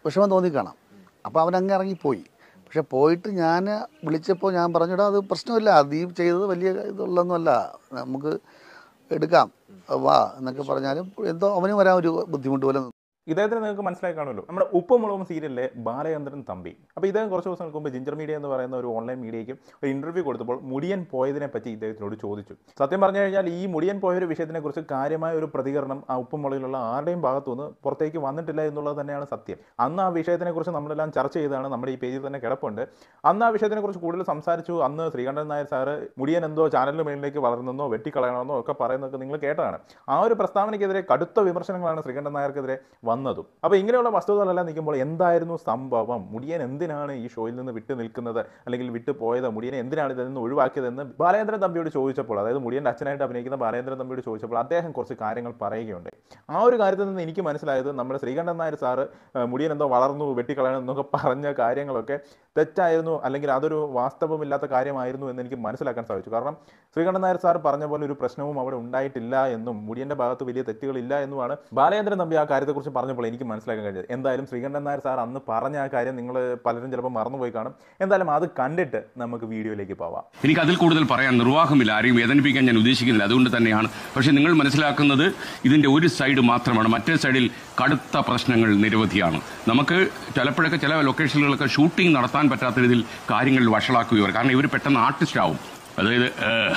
വിഷമം തോന്നിക്കാണാം അപ്പോൾ അവൻ അങ്ങ് ഇറങ്ങിപ്പോയി പക്ഷെ പോയിട്ട് ഞാൻ വിളിച്ചപ്പോൾ ഞാൻ പറഞ്ഞിടാ അത് പ്രശ്നമില്ല അത് ഈ ചെയ്തത് വലിയ ഇതുള്ളതൊന്നുമല്ല നമുക്ക് എടുക്കാം വാ എന്നൊക്കെ പറഞ്ഞാലും എന്തോ അവന് വരാൻ ഒരു ബുദ്ധിമുട്ട് പോലെ ഇദ്ദേഹത്തിന് നിങ്ങൾക്ക് മനസ്സിലായി കാണുമല്ലോ നമ്മുടെ ഉപ്പുമുളകും സീരിയലിലെ ബാലചന്ദ്രൻ തമ്പി അപ്പോൾ ഇദ്ദേഹം കുറച്ച് ദിവസങ്ങൾക്ക് മുമ്പ് ജിഞ്ചർ മീഡിയ എന്ന് പറയുന്ന ഒരു ഓൺലൈൻ മീഡിയയ്ക്ക് ഒരു ഇന്റർവ്യൂ കൊടുത്തപ്പോൾ മുടിയൻ പോയതിനെ പറ്റി ഇദ്ദേഹത്തിനോട് ചോദിച്ചു സത്യം പറഞ്ഞു കഴിഞ്ഞാൽ ഈ മുടിയൻ പോയ ഒരു വിഷയത്തിനെ കുറിച്ച് കാര്യമായ ഒരു പ്രതികരണം ആ ഉപ്പുമുളകിലുള്ള ആരുടെയും ഭാഗത്തു നിന്ന് പുറത്തേക്ക് വന്നിട്ടില്ല എന്നുള്ളത് തന്നെയാണ് സത്യം അന്ന് ആ വിഷയത്തിനെ കുറിച്ച് നമ്മളെല്ലാം ചർച്ച ചെയ്താണ് നമ്മുടെ ഈ പേജിൽ തന്നെ കിടപ്പുണ്ട് അന്ന് ആ വിഷയത്തിനെ കുറിച്ച് കൂടുതൽ സംസാരിച്ചു അന്ന് ശ്രീകണ്ഠൻ നായർ സാറ് മുടിയൻ എന്തോ ചാനലിന് മേളിലേക്ക് വളർന്നെന്നോ വെട്ടിക്കളയണമെന്നോ ഒക്കെ പറയുന്നതൊക്കെ നിങ്ങൾ കേട്ടതാണ് ആ ഒരു പ്രസ്താവനയ്ക്കെതിരെ കടുത്ത വിമർശനങ്ങളാണ് ശ്രീകണ്ഠൻ നായർക്കെതിരെ വന്നതും അപ്പോൾ ഇങ്ങനെയുള്ള വസ്തുതകളെല്ലാം നിൽക്കുമ്പോൾ എന്തായിരുന്നു സംഭവം മുടിയൻ എന്തിനാണ് ഈ ഷോയിൽ നിന്ന് വിട്ടു നിൽക്കുന്നത് അല്ലെങ്കിൽ വിട്ടു പോയത് മുടിയനെ എന്തിനാണ് ഇതിൽ നിന്ന് ഒഴിവാക്കിയതെന്ന് ബാലേന്ദ്രൻ തമ്പിയോട് ചോദിച്ചപ്പോൾ അതായത് മുടിയൻ്റെ അച്ഛനായിട്ട് അഭിനയിക്കുന്ന ബാലേന്ദ്രൻ തമ്പിയോട് ചോദിച്ചപ്പോൾ അദ്ദേഹം കുറച്ച് കാര്യങ്ങൾ പറയുകയുണ്ട് ആ ഒരു കാര്യത്തിൽ നിന്ന് എനിക്ക് മനസ്സിലായത് നമ്മുടെ ശ്രീകണ്ഠൻ നായർ സാറ് ആ, മുടിയൻ എന്തോ വളർന്നു വെട്ടിക്കളയണം എന്നൊക്കെ പറഞ്ഞ കാര്യങ്ങളൊക്കെ തെറ്റായിരുന്നു അല്ലെങ്കിൽ അതൊരു വാസ്തവമില്ലാത്ത കാര്യമായിരുന്നു എന്ന് എനിക്ക് മനസ്സിലാക്കാൻ സാധിച്ചു കാരണം ശ്രീകണ്ഠൻ നായർ സാർ പറഞ്ഞ പോലെ ഒരു പ്രശ്നവും അവിടെ ഉണ്ടായിട്ടില്ല എന്നും മുടിയന്റെ ഭാഗത്ത് വലിയ തെറ്റുകളില്ല എന്നുമാണ് ബാലചന്ദ്രൻ തമ്പി ആ കാര്യത്തെക്കുറിച്ച് പറഞ്ഞപ്പോൾ എനിക്ക് മനസ്സിലാക്കാൻ കഴിഞ്ഞത് എന്തായാലും ശ്രീകണ്ഠൻ നായർ സാർ അന്ന് പറഞ്ഞ ആ കാര്യം നിങ്ങൾ പലരും ചിലപ്പോൾ മറന്നുപോയി കാണും എന്തായാലും അത് കണ്ടിട്ട് നമുക്ക് വീഡിയോയിലേക്ക് പോവാം എനിക്ക് അതിൽ കൂടുതൽ പറയാൻ നിർവാഹമില്ല ആരെയും വേദനിപ്പിക്കാൻ ഞാൻ ഉദ്ദേശിക്കുന്നില്ല അതുകൊണ്ട് തന്നെയാണ് പക്ഷേ നിങ്ങൾ മനസ്സിലാക്കുന്നത് ഇതിന്റെ ഒരു സൈഡ് മാത്രമാണ് മറ്റേ സൈഡിൽ കടുത്ത പ്രശ്നങ്ങൾ നിരവധിയാണ് നമുക്ക് ചിലപ്പോഴൊക്കെ ചില ലൊക്കേഷനുകളൊക്കെ ഷൂട്ടിംഗ് നടത്താൻ പറ്റാത്ത രീതിയിൽ കാര്യങ്ങൾ വഷളാക്കുകയോ കാരണം ഇവർ പെട്ടെന്ന് ആർട്ടിസ്റ്റ് ആവും അതായത്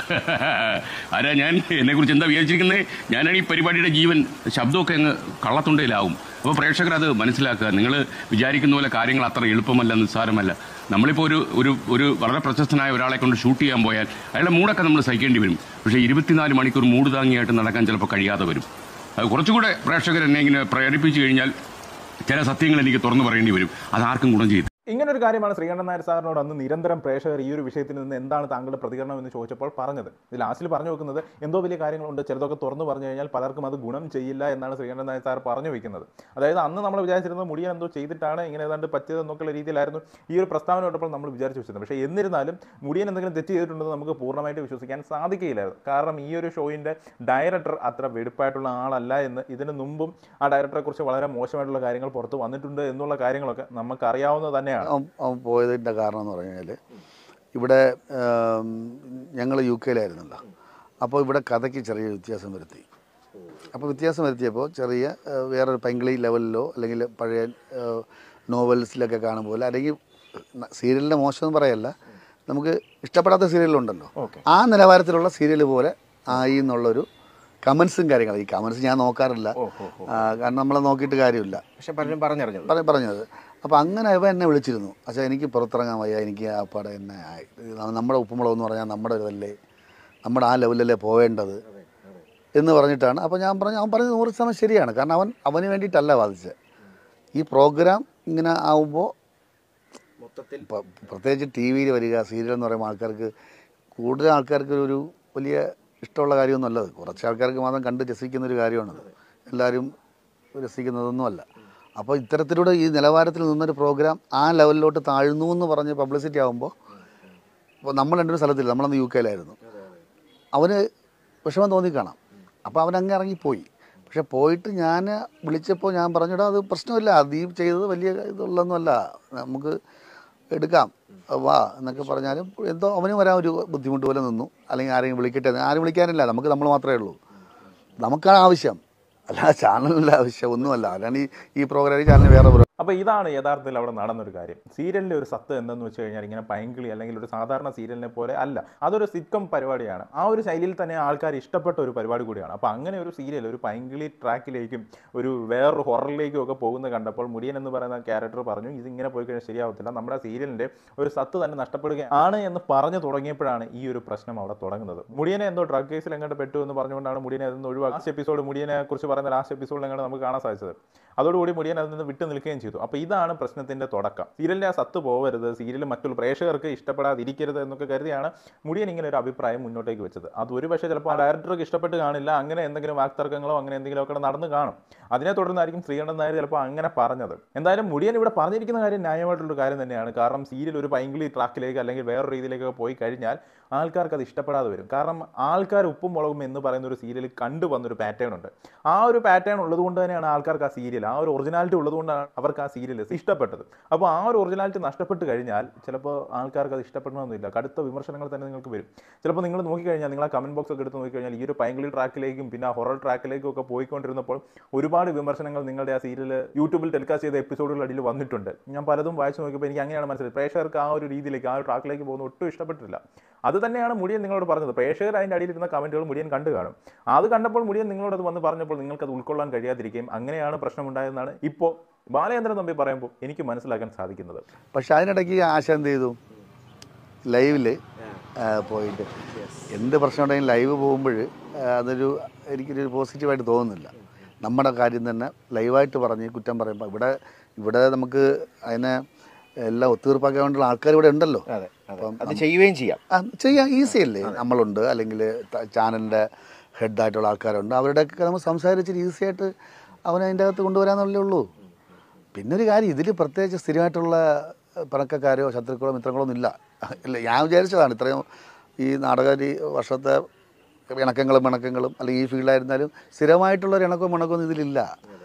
ഏഹ്, ആരാ ഞാൻ എന്നെ കുറിച്ച് എന്താ വിചാരിച്ചിരിക്കുന്നത് ഞാനാണ് ഈ പരിപാടിയുടെ ജീവൻ ശബ്ദമൊക്കെ അങ്ങ് കള്ളത്തുണ്ടയിലാവും അപ്പോൾ പ്രേക്ഷകർ അത് മനസ്സിലാക്കുക നിങ്ങൾ വിചാരിക്കുന്ന പോലെ കാര്യങ്ങൾ അത്ര എളുപ്പമല്ല നിസ്സാരമല്ല നമ്മളിപ്പോൾ ഒരു ഒരു ഒരു വളരെ പ്രശസ്തനായ ഒരാളെ കൊണ്ട് ഷൂട്ട് ചെയ്യാൻ പോയാൽ അയാളുടെ മൂടൊക്കെ നമ്മൾ സഹിക്കേണ്ടി വരും പക്ഷേ ഇരുപത്തിനാല് മണിക്കൂർ മൂട് താങ്ങിയായിട്ട് നടക്കാൻ ചിലപ്പോൾ കഴിയാതെ വരും അത് കുറച്ചുകൂടെ പ്രേക്ഷകർ എന്നെ ഇങ്ങനെ പ്രേരിപ്പിച്ചു കഴിഞ്ഞാൽ ചില സത്യങ്ങൾ എനിക്ക് തുറന്നു പറയേണ്ടി വരും അത് ആർക്കും ഗുണം ചെയ്യും ഇങ്ങനെ ഒരു കാര്യമാണ് ശ്രീകണ്ഠൻ നായർ സാറിനോട് അന്ന് നിരന്തരം പ്രേക്ഷകർ ഈ ഒരു വിഷയത്തിൽ നിന്ന് എന്താണ് താങ്കളുടെ പ്രതികരണം എന്ന് ചോദിച്ചപ്പോൾ പറഞ്ഞത് ഇത് ലാസ്റ്റിൽ പറഞ്ഞു വെക്കുന്നത് എന്തോ വലിയ കാര്യങ്ങളുണ്ട് ചിലതൊക്കെ തുറന്നു പറഞ്ഞു കഴിഞ്ഞാൽ പലർക്കും അത് ഗുണം ചെയ്യില്ല എന്നാണ് ശ്രീകണ്ഠൻ നായർ സാർ പറഞ്ഞു വെക്കുന്നത് അതായത് അന്ന് നമ്മൾ വിചാരിച്ചിരുന്നത് മുടിയൻ എന്തോ ചെയ്തിട്ടാണ് ഇങ്ങനെ ഏതാണ്ട് പറ്റിയതെന്നൊക്കെയുള്ള രീതിയിലായിരുന്നു ഈ ഒരു പ്രസ്താവന കേട്ടപ്പോൾ നമ്മൾ വിചാരിച്ചു വെച്ചിരുന്നത് പക്ഷേ എന്നിരുന്നാലും മുടിയൻ എന്തെങ്കിലും തെറ്റ് ചെയ്തിട്ടുണ്ടെന്ന് നമുക്ക് പൂർണ്ണമായിട്ട് വിശ്വസിക്കാൻ സാധിക്കുകയില്ലായിരുന്നു കാരണം ഈ ഒരു ഷോയിൻ്റെ ഡയറക്ടർ അത്ര വെടുപ്പായിട്ടുള്ള ആളല്ല എന്ന് ഇതിന് മുമ്പും ആ ഡയറക്ടറെ കുറിച്ച് വളരെ മോശമായിട്ടുള്ള കാര്യങ്ങൾ പുറത്ത് വന്നിട്ടുണ്ട് എന്നുള്ള കാര്യങ്ങളൊക്കെ നമുക്കറിയാവുന്നത് തന്നെയാണ് അവൻ അവൻ പോയതിൻ്റെ കാരണം എന്ന് പറഞ്ഞു കഴിഞ്ഞാൽ ഇവിടെ ഞങ്ങൾ യു കെയിലായിരുന്നല്ലോ അപ്പോൾ ഇവിടെ കഥയ്ക്ക് ചെറിയ വ്യത്യാസം വരുത്തി അപ്പോൾ വ്യത്യാസം വരുത്തിയപ്പോൾ ചെറിയ ആ, വേറൊരു പൈങ്കിളി ലെവലിലോ അല്ലെങ്കിൽ പഴയ ആ, നോവൽസിലൊക്കെ കാണും പോലെ അല്ലെങ്കിൽ സീരിയലിൻ്റെ മോശമെന്ന് പറയല്ല നമുക്ക് ഇഷ്ടപ്പെടാത്ത സീരിയലുണ്ടല്ലോ ഓക്കെ ആ നിലവാരത്തിലുള്ള സീരിയൽ പോലെ ആയി എന്നുള്ളൊരു കമൻസും കാര്യങ്ങളും ഈ കമൻസ് ഞാൻ നോക്കാറില്ല ഓ ഓ ഓ ആ, കാരണം നമ്മളെ നോക്കിയിട്ട് കാര്യമില്ല പക്ഷെ പലരും പറഞ്ഞറിഞ്ഞത് പറ പറഞ്ഞത് അപ്പോൾ അങ്ങനെ ഇവ എന്നെ വിളിച്ചിരുന്നു പക്ഷേ എനിക്ക് പുറത്തിറങ്ങാൻ വയ്യ എനിക്ക് ആ പടം എന്നെ ആയി. ഇത് നമ്മുടെ ഉപ്പുമുളക് എന്ന് പറഞ്ഞാൽ നമ്മുടെ ഇതല്ലേ നമ്മുടെ ആ ലെവലിലല്ലേ പോവേണ്ടത് എന്ന് പറഞ്ഞിട്ടാണ് അപ്പോൾ ഞാൻ പറഞ്ഞു അവൻ പറഞ്ഞത് നൂറ് ശതമാനം ശരിയാണ് കാരണം അവൻ അവന് വേണ്ടിയിട്ടല്ല വാദിച്ചത് ഈ പ്രോഗ്രാം ഇങ്ങനെ ആവുമ്പോൾ മൊത്തത്തിൽ ഇപ്പം പ്രത്യേകിച്ച് ടി വിയിൽ വരിക സീരിയൽ എന്ന് പറയുമ്പോൾ ആൾക്കാർക്ക് കൂടുതൽ ആൾക്കാർക്ക് ഒരു വലിയ ഇഷ്ടമുള്ള കാര്യമൊന്നുമല്ല അത് കുറച്ച് ആൾക്കാർക്ക് മാത്രം കണ്ട് രസിക്കുന്ന ഒരു കാര്യമാണത് എല്ലാവരും രസിക്കുന്നതൊന്നുമല്ല അപ്പോൾ ഇത്തരത്തിലൂടെ ഈ നിലവാരത്തിൽ നിന്നൊരു പ്രോഗ്രാം ആ ലെവലിലോട്ട് താഴ്ന്നു എന്ന് പറഞ്ഞ് പബ്ലിസിറ്റി ആകുമ്പോൾ ഇപ്പോൾ നമ്മൾ രണ്ടൊരു സ്ഥലത്തില്ല നമ്മളന്ന് യു കെയിലായിരുന്നു അവന് വിഷമം തോന്നിക്കാണാം അപ്പോൾ അവൻ അങ്ങ് ഇറങ്ങിപ്പോയി പക്ഷെ പോയിട്ട് ഞാൻ വിളിച്ചപ്പോൾ ഞാൻ പറഞ്ഞിടാ അത് പ്രശ്നമില്ല അത് ഈ ചെയ്തത് വലിയ ഇതുള്ളതൊന്നുമല്ല നമുക്ക് എടുക്കാം വാ എന്നൊക്കെ പറഞ്ഞാലും എന്തോ അവന് വരാൻ ഒരു ബുദ്ധിമുട്ട് പോലെ നിന്നു അല്ലെങ്കിൽ ആരെങ്കിലും വിളിക്കട്ടെ ആരും വിളിക്കാനില്ല നമുക്ക് നമ്മൾ മാത്രമേ ഉള്ളൂ നമുക്കാണ് ആവശ്യം അല്ല ചാനലിൻ്റെ ആവശ്യം ഒന്നുമല്ല അല്ലാണ്ട് ഈ ഈ പ്രോഗ്രാം ഈ ചാനൽ വേറെ പ്രോഗ്രാം അപ്പോൾ ഇതാണ് യഥാർത്ഥത്തിൽ അവിടെ നടന്നൊരു കാര്യം സീരിയലിൻ്റെ ഒരു സത്ത് എന്തെന്ന് വെച്ച് കഴിഞ്ഞാൽ ഇങ്ങനെ പൈങ്കിളി അല്ലെങ്കിൽ ഒരു സാധാരണ സീരിയലിനെ പോലെ അല്ല അതൊരു സിറ്റ്കം പരിപാടിയാണ് ആ ഒരു ശൈലിയിൽ തന്നെ ആൾക്കാർ ഇഷ്ടപ്പെട്ട ഒരു പരിപാടി കൂടിയാണ് അപ്പോൾ അങ്ങനെ ഒരു സീരിയൽ ഒരു പൈങ്കിളി ട്രാക്കിലേക്കും ഒരു വേറൊരു ഹൊററിലേക്കും ഒക്കെ പോകുന്ന കണ്ടപ്പോൾ മുടിയൻ എന്ന് പറയുന്ന ക്യാരക്ടർ പറഞ്ഞു ഇതിങ്ങനെ പോയി കഴിഞ്ഞാൽ ശരിയാവത്തില്ല നമ്മുടെ സീരിയലിൻ്റെ ഒരു സത്ത് തന്നെ നഷ്ടപ്പെടുകയാണ് എന്ന് പറഞ്ഞു തുടങ്ങിയപ്പോഴാണ് ഈ ഒരു പ്രശ്നം അവിടെ തുടങ്ങുന്നത് മുടിയനെ എന്തോ ഡ്രഗ് കേസിൽ എങ്ങോട്ട് പെട്ടു എന്ന് പറഞ്ഞുകൊണ്ടാണ് മുടിയനെ അതിൽ നിന്ന് ഒഴിവാക്കി ലാസ്റ്റ് എപ്പിസോഡ് മുടിയനെ കുറിച്ച് പറയുന്ന ലാസ്റ്റ് എപ്പിസോഡിൽ എങ്ങനെ നമുക്ക് കാണാൻ സാധിച്ചത് അതോടുകൂടി മുടിയൻ അതിൽ നിന്ന് വിട്ടു നിൽക്കുകയും ചെയ്തു അപ്പോൾ ഇതാണ് പ്രശ്നത്തിന്റെ തുടക്കം സീരിയലിന്റെ ആ സത്ത് പോവരുത് സീരിയൽ മറ്റുള്ള പ്രേക്ഷകർക്ക് ഇഷ്ടപ്പെടാതിരിക്കരുത് എന്നൊക്കെ കരുതിയാണ് മുടിയൻ ഇങ്ങനെ ഒരു അഭിപ്രായം മുന്നോട്ടേക്ക് വെച്ചത് അത് ഒരു പക്ഷേ ചിലപ്പോൾ ആ ഡയറക്ടർക്ക് ഇഷ്ടപ്പെട്ട് കാണില്ല അങ്ങനെ എന്തെങ്കിലും വാക്തർക്കങ്ങളോ അങ്ങനെ എന്തെങ്കിലും ഒക്കെ നടന്ന് കാണും അതിനെ തുടർന്നായിരിക്കും ശ്രീകണ്ഠൻ നായർ ചിലപ്പോൾ അങ്ങനെ പറഞ്ഞത് എന്തായാലും മുടിയൻ ഇവിടെ പറഞ്ഞിരിക്കുന്ന കാര്യം ന്യായമായിട്ടുള്ള കാര്യം തന്നെയാണ് കാരണം സീരിയൽ ഒരു പൈങ്കിളി ട്രാക്കിലേക്ക് അല്ലെങ്കിൽ വേറൊരു രീതിയിലേക്കൊക്കെ പോയി കഴിഞ്ഞാൽ ആൾക്കാർക്ക് അത് ഇഷ്ടപ്പെടാതെ വരും കാരണം ആൾക്കാർ ഉപ്പും മുളകും എന്ന് പറയുന്ന ഒരു സീരിയൽ കണ്ടു വന്നൊരു പാറ്റേൺ ഉണ്ട് ആ ഒരു പാറ്റേൺ ഉള്ളത് കൊണ്ട് തന്നെയാണ് ആൾക്കാർക്ക് ആ സീരിയൽ ആ ഒരു ഒറിജിനാലിറ്റി ഉള്ളത് കൊണ്ടാണ് അവർക്ക് ആൾക്കാർക്ക് ആ സീരിയൽ ഇഷ്ടപ്പെട്ടത് അപ്പോൾ ആ ഒരു ഒറിജിനാലിറ്റി നഷ്ടപ്പെട്ട് കഴിഞ്ഞാൽ ചിലപ്പോൾ ആൾക്കാർക്ക് അത് ഇഷ്ടപ്പെടണമെന്നില്ല കടുത്ത വിമർശനങ്ങൾ തന്നെ നിങ്ങൾക്ക് വരും ചിലപ്പോൾ നിങ്ങൾ നോക്കിക്കഴിഞ്ഞാൽ നിങ്ങൾ ആ കമന്റ് ബോക്സ് ഒക്കെ എടുത്ത് നോക്കിക്കഴിഞ്ഞാൽ ഈ ഒരു പൈങ്കിളി ട്രാക്കിലേക്കും പിന്നെ ആ ഹൊറർ ട്രാക്കിലേക്കും ഒക്കെ പോയിക്കൊണ്ടിരുന്നപ്പോൾ ഒരുപാട് വിമർശനങ്ങൾ നിങ്ങളുടെ ആ സീരിയൽ യൂട്യൂബിൽ ടെലികാസ്റ്റ് ചെയ്ത എപ്പിസോഡുകളുടെ അടിയിൽ വന്നിട്ടുണ്ട് ഞാൻ പലതും വായിച്ചു നോക്കിയപ്പോൾ എനിക്ക് അങ്ങനെയാണ് മനസ്സിലായത് പ്രേക്ഷകർക്ക് ആ ഒരു രീതിയിലേക്ക് ആ ഒരു ട്രാക്കിലേക്ക് പോകുന്ന ഒട്ടും ഇഷ്ടപ്പെട്ടില്ല അത് തന്നെയാണ് മുടിയൻ നിങ്ങളോട് പറഞ്ഞത് പ്രേക്ഷകർ അതിൻ്റെ അടിയിലിരുന്ന കമന്റുകൾ മുടിയൻ കണ്ടു കാണും അത് കണ്ടപ്പോൾ മുടിയൻ നിങ്ങളോട് അത് വന്ന് പറഞ്ഞപ്പോൾ നിങ്ങൾക്ക് അത് ഉൾക്കൊള്ളാൻ കഴിയാതിരിക്കുകയും അങ്ങനെയാണ് പ്രശ്നമുണ്ടായതെന്നാണ് ഇപ്പോൾ ബാലചന്ദ്രൻ തമ്പി പറയുമ്പോൾ എനിക്ക് മനസ്സിലാക്കാൻ സാധിക്കുന്നത് പക്ഷെ അതിനിടയ്ക്ക് ആശ എന്ത് ചെയ്തു ലൈവിൽ പോയിട്ട് എന്ത് പ്രശ്നം ഉണ്ടെങ്കിലും ലൈവ് പോകുമ്പോൾ അതൊരു എനിക്കൊരു പോസിറ്റീവായിട്ട് തോന്നുന്നില്ല നമ്മുടെ കാര്യം തന്നെ ലൈവായിട്ട് പറഞ്ഞ് കുറ്റം പറയുമ്പോൾ ഇവിടെ ഇവിടെ നമുക്ക് അതിനെ എല്ലാം ഒത്തുതീർപ്പാക്കാൻ വേണ്ടിയുള്ള ആൾക്കാർ ഇവിടെ ഉണ്ടല്ലോ അതെ അതെ അത് ചെയ്യുകയും ചെയ്യാം ആ, ചെയ്യാൻ ഈസി അല്ലേ നമ്മളുണ്ട് അല്ലെങ്കിൽ ചാനലിൻ്റെ ഹെഡായിട്ടുള്ള ആൾക്കാരുണ്ട് അവരുടെയൊക്കെ നമ്മൾ സംസാരിച്ചിട്ട് ഈസി ആയിട്ട് അവനെ അതിൻ്റെ അകത്ത് കൊണ്ടുവരാന്നുള്ളേ ഉള്ളൂ പിന്നെ ഒരു കാര്യം ഇതിൽ പ്രത്യേകിച്ച് സ്ഥിരമായിട്ടുള്ള പിണക്കക്കാരോ ശത്രുക്കളോ മിത്രങ്ങളോ ഒന്നും ഇല്ല ഇല്ല ഞാൻ വിചാരിച്ചതാണ് ഇത്രയും ഈ നാടകാരി വർഷത്തെ ഇണക്കങ്ങളും പിണക്കങ്ങളും അല്ലെങ്കിൽ ഈ ഫീൽഡായിരുന്നാലും സ്ഥിരമായിട്ടുള്ള ഒരു ഇണക്കവും പിണക്കവും ഇതിലില്ല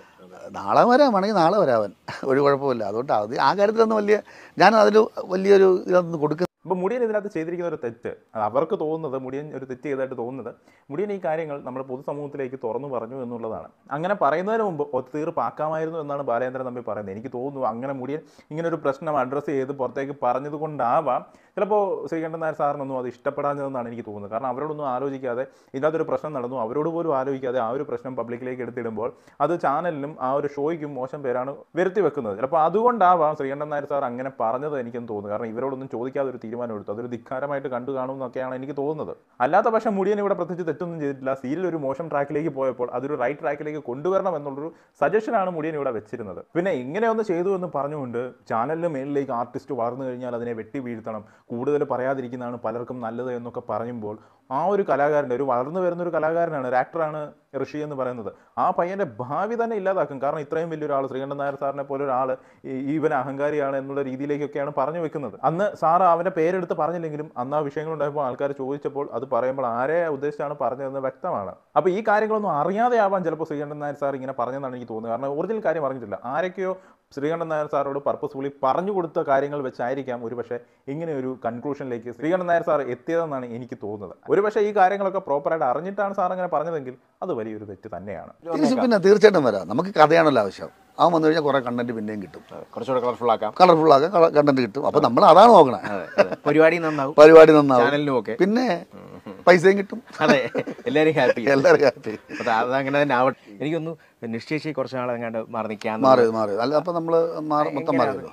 നാളെ വരാം വേണമെങ്കിൽ നാളെ വരാവൻ ഒരു കുഴപ്പമില്ല അതുകൊണ്ട് അത് ആ കാര്യത്തിലൊന്നും വലിയ ഞാൻ അതിൽ വലിയൊരു ഇതൊന്നും കൊടുക്കുന്ന അപ്പോൾ മുടിയൻ ഇതിനകത്ത് ചെയ്തിരിക്കുന്ന ഒരു തെറ്റ് അത് അവർക്ക് തോന്നുന്നത് മുടിയൻ ഒരു തെറ്റ് ചെയ്തതായിട്ട് തോന്നുന്നത് മുടിയൻ ഈ കാര്യങ്ങൾ നമ്മുടെ പൊതുസമൂഹത്തിലേക്ക് തുറന്നു പറഞ്ഞു എന്നുള്ളതാണ് അങ്ങനെ പറയുന്നതിന് മുമ്പ് ഒത്തുതീർപ്പാക്കാമായിരുന്നു എന്നാണ് ബാലേന്ദ്രൻ തമ്പി പറയുന്നത് എനിക്ക് തോന്നുന്നു അങ്ങനെ മുടിയൻ ഇങ്ങനെ ഒരു പ്രശ്നം അഡ്രസ്സ് ചെയ്ത് പുറത്തേക്ക് പറഞ്ഞത് കൊണ്ടാവാം ചിലപ്പോൾ ശ്രീകണ്ഠൻ നായർ സാറിനൊന്നും അത് ഇഷ്ടപ്പെടാഞ്ഞതെന്നാണ് എനിക്ക് തോന്നുന്നത് കാരണം അവരോടൊന്നും ആലോചിക്കാതെ ഇതിനകത്തൊരു പ്രശ്നം നടന്നു അവരോട് പോലും ആലോചിക്കാതെ ആ ഒരു പ്രശ്നം പബ്ലിക്കിലേക്ക് എടുത്തിടുമ്പോൾ അത് ചാനലിനും ആ ഒരു ഷോയ്ക്കും മോശം പേരാണ് വരുത്തി വെക്കുന്നത് ചിലപ്പോൾ അതുകൊണ്ടാവാം ശ്രീകണ്ഠൻ നായർ സാർ അങ്ങനെ പറഞ്ഞത് എനിക്കെന്ന് തോന്നുന്നു കാരണം ഇവരോടൊന്നും ചോദിക്കാതെ ഒരു തീരുമാനം എടുത്തു അതൊരു ധിക്കാരമായിട്ട് കണ്ടു കാണുമെന്നൊക്കെയാണ് എനിക്ക് തോന്നുന്നത് അല്ലാത്ത പക്ഷേ മുടിയൻ ഇവിടെ പ്രത്യേകിച്ച് തെറ്റൊന്നും ചെയ്തിട്ടില്ല സീരിയൽ ഒരു മോശം ട്രാക്കിലേക്ക് പോയപ്പോൾ അതൊരു റൈറ്റ് ട്രാക്കിലേക്ക് കൊണ്ടുവരണം എന്നുള്ളൊരു സജഷനാണ് മുടിയൻ ഇവിടെ വെച്ചിരുന്നത് പിന്നെ ഇങ്ങനെ ഒന്ന് ചെയ്തു എന്ന് പറഞ്ഞുകൊണ്ട് ചാനലിന് മേളിലേക്ക് ആർട്ടിസ്റ്റ് വളർന്നു കഴിഞ്ഞാൽ അതിനെ വെട്ടി വീഴ്ത്തണം കൂടുതൽ പറയാതിരിക്കുന്നതാണ് പലർക്കും നല്ലത് എന്നൊക്കെ പറയുമ്പോൾ ആ ഒരു കലാകാരൻ്റെ ഒരു വളർന്നു വരുന്ന ഒരു കലാകാരനാണ് ഒരു ആക്ടറാണ് ഋഷി എന്ന് പറയുന്നത് ആ പയ്യന്റെ ഭാവി തന്നെ ഇല്ലാതാക്കും കാരണം ഇത്രയും വലിയൊരാൾ ശ്രീകണ്ഠൻ നായർ സാറിനെ പോലെ ഒരാൾ ഈവൻ അഹങ്കാരിയാണ് എന്നുള്ള രീതിയിലേക്കൊക്കെയാണ് പറഞ്ഞു വെക്കുന്നത് അന്ന് സാറ് അവന്റെ പേരെടുത്ത് പറഞ്ഞില്ലെങ്കിലും അന്ന് ആ വിഷയങ്ങളുണ്ടായപ്പോൾ ആൾക്കാർ ചോദിച്ചപ്പോൾ അത് പറയുമ്പോൾ ആരെ ഉദ്ദേശിച്ചാണ് പറഞ്ഞതെന്ന് വ്യക്തമാണ് അപ്പോൾ ഈ കാര്യങ്ങളൊന്നും അറിയാതെ ആവാൻ ചിലപ്പോൾ ശ്രീകണ്ഠൻ നായർ സാർ ഇങ്ങനെ പറഞ്ഞതെന്നാണ് എനിക്ക് തോന്നുന്നത് കാരണം ഒറിജിനൽ കാര്യം പറഞ്ഞിട്ടില്ല ആരൊക്കെയോ ശ്രീകണ്ഠൻ നായർ സാറോട് പർപ്പസ്ഫുള്ളി പറഞ്ഞു കൊടുത്ത കാര്യങ്ങൾ വെച്ചായിരിക്കാം ഒരുപക്ഷെ ഇങ്ങനെ ഒരു കൺക്ലൂഷനിലേക്ക് ശ്രീകണ്ഠൻ നായർ സാർ എത്തിയതെന്നാണ് എനിക്ക് തോന്നുന്നത് ഒരുപക്ഷെ ഈ കാര്യങ്ങളൊക്കെ പ്രോപ്പറായിട്ട് അറിഞ്ഞിട്ടാണ് സാർ അങ്ങനെ പറഞ്ഞതെങ്കിൽ അത് വലിയൊരു തെറ്റ് തന്നെയാണ് തീർച്ച- പിന്നെ തീർച്ചയായിട്ടും വരാം നമുക്ക് കഥയാണല്ലോ ആവശ്യം അവൻ വന്നു കഴിഞ്ഞാൽ കുറേ കണ്ടന്റ് പിന്നെയും കിട്ടും കുറച്ചുകൂടെ കളർഫുൾ ആക്കാം കളർഫുൾ ആക്കാൻ കണ്ടന്റ് കിട്ടും അപ്പോൾ നമ്മൾ അതാണ് നോക്കണേ അതെ അതെ പരിപാടി നന്നാവും പരിപാടി നന്നാവും ചാനലിനും ഒക്കെ പിന്നെ പൈസയും കിട്ടും അതെ എല്ലാവരും ഹാപ്പി എല്ലാവരും ഹാപ്പി അപ്പൊ അത് അങ്ങനെ തന്നെ ആവട്ടെ എനിക്കൊന്നു നിശ്ചയിച്ച് കുറച്ച് നാൾ അങ്ങാണ്ട് മാറി നിൽക്കാൻ മാറിയത് മാറിയത് അല്ല അപ്പോൾ നമ്മൾ മാറി മൊത്തം മാറിയല്ലോ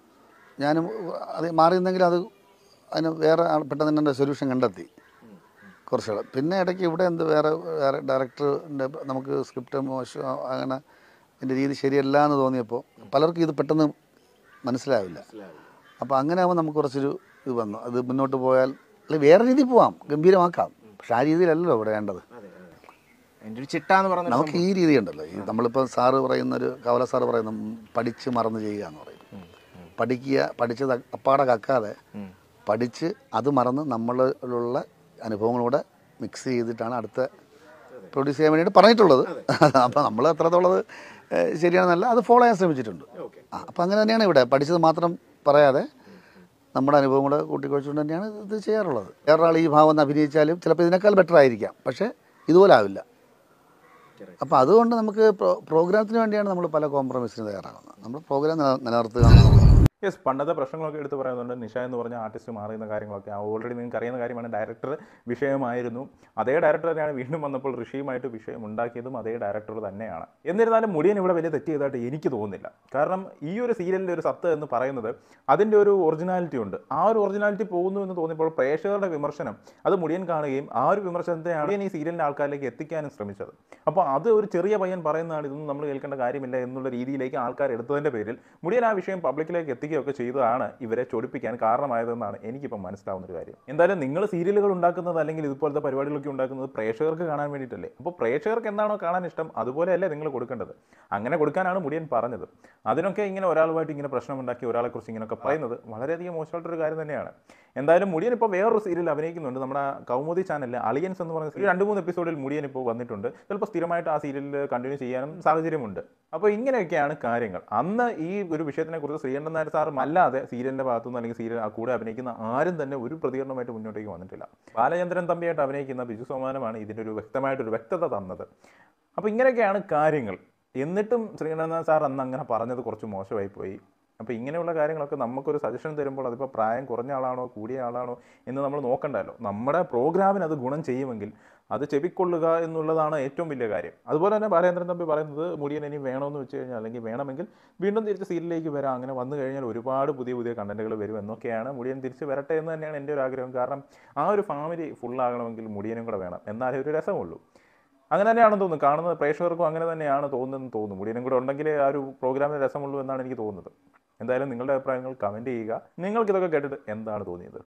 ഞാനും അത് മാറിയിരുന്നെങ്കിൽ അത് അതിന് വേറെ ആൾ പെട്ടെന്ന് തന്നെ സൊല്യൂഷൻ കണ്ടെത്തി കുറച്ചുകൂടെ പിന്നെ ഇടയ്ക്ക് ഇവിടെ എന്ത് വേറെ വേറെ ഡയറക്ടറിൻ്റെ നമുക്ക് സ്ക്രിപ്റ്റ് മോശം അങ്ങനെ എൻ്റെ രീതി ശരിയല്ല എന്ന് തോന്നിയപ്പോൾ പലർക്കും ഇത് പെട്ടെന്ന് മനസ്സിലാവില്ല അപ്പോൾ അങ്ങനെ ആകുമ്പോൾ നമുക്ക് കുറച്ചൊരു ഇത് വന്നു അത് മുന്നോട്ട് പോയാൽ അല്ലെങ്കിൽ വേറെ രീതിയിൽ പോവാം ഗംഭീരമാക്കാം പക്ഷെ ആ രീതിയിലല്ലല്ലോ ഇവിടെ വേണ്ടത് എൻ്റെ ഒരു ചിട്ട എന്ന് പറഞ്ഞ നമുക്ക് ഈ രീതി ഉണ്ടല്ലോ ഈ നമ്മളിപ്പോൾ സാറ് പറയുന്നൊരു കവല സാറ് പറയുന്ന ഉം, പഠിച്ച് മറന്ന് ചെയ്യുക എന്ന് പറയും പഠിക്കുക പഠിച്ചത് അപ്പാടെ കക്കാതെ പഠിച്ച് അത് മറന്ന് നമ്മളിലുള്ള അനുഭവങ്ങളൂടെ മിക്സ് ചെയ്തിട്ടാണ് അടുത്ത പ്രൊഡ്യൂസ് ചെയ്യാൻ വേണ്ടിയിട്ട് പറഞ്ഞിട്ടുള്ളത് അപ്പോൾ നമ്മൾ എത്രത്തോളം അത് ഏഹ്, ശരിയാണെന്നല്ല അത് ഫോളോ ചെയ്യാൻ ശ്രമിച്ചിട്ടുണ്ട് ആ അപ്പോൾ അങ്ങനെ തന്നെയാണ് ഇവിടെ പഠിച്ചത് മാത്രം പറയാതെ നമ്മുടെ അനുഭവം കൂടെ കൂട്ടിക്കുഴച്ചുകൊണ്ട് തന്നെയാണ് ഇത് ചെയ്യാറുള്ളത് വേറൊരാൾ ഈ ഭാവം ഒന്ന് അഭിനയിച്ചാലും ചിലപ്പോൾ ഇതിനേക്കാൾ ബെറ്റർ ആയിരിക്കാം പക്ഷേ ഇതുപോലെ ആവില്ല അപ്പോൾ അതുകൊണ്ട് നമുക്ക് പ്രോ- പ്രോഗ്രാമത്തിന് വേണ്ടിയാണ് നമ്മൾ പല കോംപ്രമൈസിന് തയ്യാറാകുന്നത് നമ്മൾ പ്രോഗ്രാം നില- നിലനിർത്തുക എന്നുള്ളതാണ് യെസ് പണ്ടത്തെ പ്രശ്നങ്ങളൊക്കെ എടുത്ത് പറയുന്നുണ്ട് നിഷ എന്ന് പറഞ്ഞ ആർട്ടിസ്റ്റ് മാറുന്ന കാര്യങ്ങളൊക്കെ ഓൾറെഡി നിങ്ങൾക്ക് അറിയുന്ന കാര്യമാണ് ഡയറക്ടർ വിഷയമായിരുന്നു അതേ ഡയറക്ടർ തന്നെയാണ് വീണ്ടും വന്നപ്പോൾ ഋഷിയുമായിട്ട് വിഷയം ഉണ്ടാക്കിയതും അതേ ഡയറക്ടർ തന്നെയാണ് എന്നിരുന്നാലും മുടിയൻ ഇവിടെ വലിയ തെറ്റ് ചെയ്തതായിട്ട് എനിക്ക് തോന്നുന്നില്ല കാരണം ഈ ഒരു സീരിയലിൻ്റെ ഒരു സത്ത് എന്ന് പറയുന്നത് അതിൻ്റെ ഒരു ഒറിജിനാലിറ്റി ഉണ്ട് ആ ഒരു ഒറിജിനാലിറ്റി പോകുന്നു എന്ന് തോന്നിയപ്പോൾ പ്രേക്ഷകരുടെ വിമർശനം അത് മുടിയൻ കാണുകയും ആ ഒരു വിമർശനത്തെയാണ് മുടിയൻ ഈ സീരിയലിൻ്റെ ആൾക്കാരിലേക്ക് എത്തിക്കാനും ശ്രമിച്ചത് അപ്പോൾ അത് ഒരു ചെറിയ പയ്യൻ പറയുന്നതാണ് ഇതൊന്നും നമ്മൾ കേൾക്കേണ്ട കാര്യമില്ല എന്നുള്ള രീതിയിലേക്ക് ആൾക്കാർ എടുത്തതിൻ്റെ പേരിൽ മുടിയൻ ആ വിഷയം പബ്ലിക്കിലേക്ക് എത്തിക്കുകയും എത്തിക്കുകയൊക്കെ ചെയ്തതാണ് ഇവരെ ചൊടിപ്പിക്കാൻ കാരണമായതെന്നാണ് എനിക്കിപ്പോൾ മനസ്സിലാവുന്ന ഒരു കാര്യം എന്തായാലും നിങ്ങൾ സീരിയലുകൾ ഉണ്ടാക്കുന്നത് അല്ലെങ്കിൽ ഇതുപോലത്തെ പരിപാടികളൊക്കെ ഉണ്ടാക്കുന്നത് പ്രേക്ഷകർക്ക് കാണാൻ വേണ്ടിയിട്ടല്ലേ അപ്പോൾ പ്രേക്ഷകർക്ക് എന്താണോ കാണാൻ ഇഷ്ടം അതുപോലെയല്ലേ നിങ്ങൾ കൊടുക്കേണ്ടത് അങ്ങനെ കൊടുക്കാനാണ് മുടിയൻ പറഞ്ഞത് അതിനൊക്കെ ഇങ്ങനെ ഒരാളുമായിട്ട് ഇങ്ങനെ പ്രശ്നമുണ്ടാക്കി ഒരാളെക്കുറിച്ച് ഇങ്ങനെയൊക്കെ പറയുന്നത് വളരെയധികം മോശമായിട്ടൊരു കാര്യം തന്നെയാണ് എന്തായാലും മുടിയൻ ഇപ്പോൾ വേറൊരു സീരിയൽ അഭിനയിക്കുന്നുണ്ട് നമ്മുടെ കൗമുദി ചാനലിൽ അളിയൻസ് എന്ന് പറയുന്ന serial രണ്ട് മൂന്ന് എപ്പിസോഡിൽ മുടിയൻ ഇപ്പോൾ വന്നിട്ടുണ്ട് ചിലപ്പോൾ സ്ഥിരമായിട്ട് ആ സീരിയലിൽ കണ്ടിന്യൂ ചെയ്യാനും സാഹചര്യമുണ്ട് അപ്പോൾ ഇങ്ങനെയൊക്കെയാണ് കാര്യങ്ങൾ അന്ന് ഈ ഒരു വിഷയത്തിനെ കുറിച്ച് ശ്രീകണ്ഠൻ നായർ സാറും അല്ലാതെ സീരിയലിന്റെ ഭാഗത്തുനിന്ന് അല്ലെങ്കിൽ സീരിയൽ ആ കൂടെ അഭിനയിക്കുന്ന ആരും തന്നെ ഒരു പ്രതികരണമായിട്ട് മുന്നോട്ടേക്ക് വന്നിട്ടില്ല ബാലചന്ദ്രൻ തമ്പിയായിട്ട് അഭിനയിക്കുന്ന ബിജു സോമാനമാണ് ഇതിൻ്റെ ഒരു വ്യക്തമായിട്ടൊരു വ്യക്തത തന്നത് അപ്പോൾ ഇങ്ങനെയൊക്കെയാണ് കാര്യങ്ങൾ എന്നിട്ടും ശ്രീകണ്ഠൻ നായർ സാർ അന്ന് അങ്ങനെ പറഞ്ഞത് കുറച്ച് മോശമായി പോയി അപ്പോൾ ഇങ്ങനെയുള്ള കാര്യങ്ങളൊക്കെ നമുക്കൊരു സജഷൻ തരുമ്പോൾ അതിപ്പോൾ പ്രായം കുറഞ്ഞ ആളാണോ കൂടിയ ആളാണോ എന്ന് നമ്മൾ നോക്കണ്ടല്ലോ നമ്മുടെ പ്രോഗ്രാമിന് അത് ഗുണം ചെയ്യുമെങ്കിൽ അത് ചെവിക്കൊള്ളുക എന്നുള്ളതാണ് ഏറ്റവും വലിയ കാര്യം അതുപോലെ തന്നെ ബാലേന്ദ്രൻ തമ്പി പറയുന്നത് മുടിയൻ ഇനി വേണമെന്ന് വെച്ച് കഴിഞ്ഞാൽ അല്ലെങ്കിൽ വേണമെങ്കിൽ വീണ്ടും തിരിച്ച് സീരിയലിലേക്ക് വരാം അങ്ങനെ വന്നു കഴിഞ്ഞാൽ ഒരുപാട് പുതിയ പുതിയ കണ്ടന്റുകൾ വരും എന്നൊക്കെയാണ് മുടിയൻ തിരിച്ച് വരട്ടെ എന്ന് തന്നെയാണ് എൻ്റെ ഒരു ആഗ്രഹം കാരണം ആ ഒരു ഫാമിലി ഫുള്ളാകണമെങ്കിൽ മുടിയനും കൂടെ വേണം എന്നാലേ ഒരു രസമുള്ളൂ അങ്ങനെ തന്നെയാണെന്ന് തോന്നുന്നു കാണുന്നത് പ്രേക്ഷകർക്കും അങ്ങനെ തന്നെയാണ് തോന്നുന്നതെന്ന് തോന്നുന്നു മുടിയനും കൂടെ ഉണ്ടെങ്കിലേ ആ ഒരു പ്രോഗ്രാമിന് രസമുള്ളൂ എന്നാണ് എനിക്ക് തോന്നുന്നത് എന്തായാലും നിങ്ങളുടെ അഭിപ്രായങ്ങൾ കമൻറ്റ് ചെയ്യുക നിങ്ങൾക്ക് ഇതൊക്കെ കേട്ടിട്ട് എന്താണ് തോന്നിയത്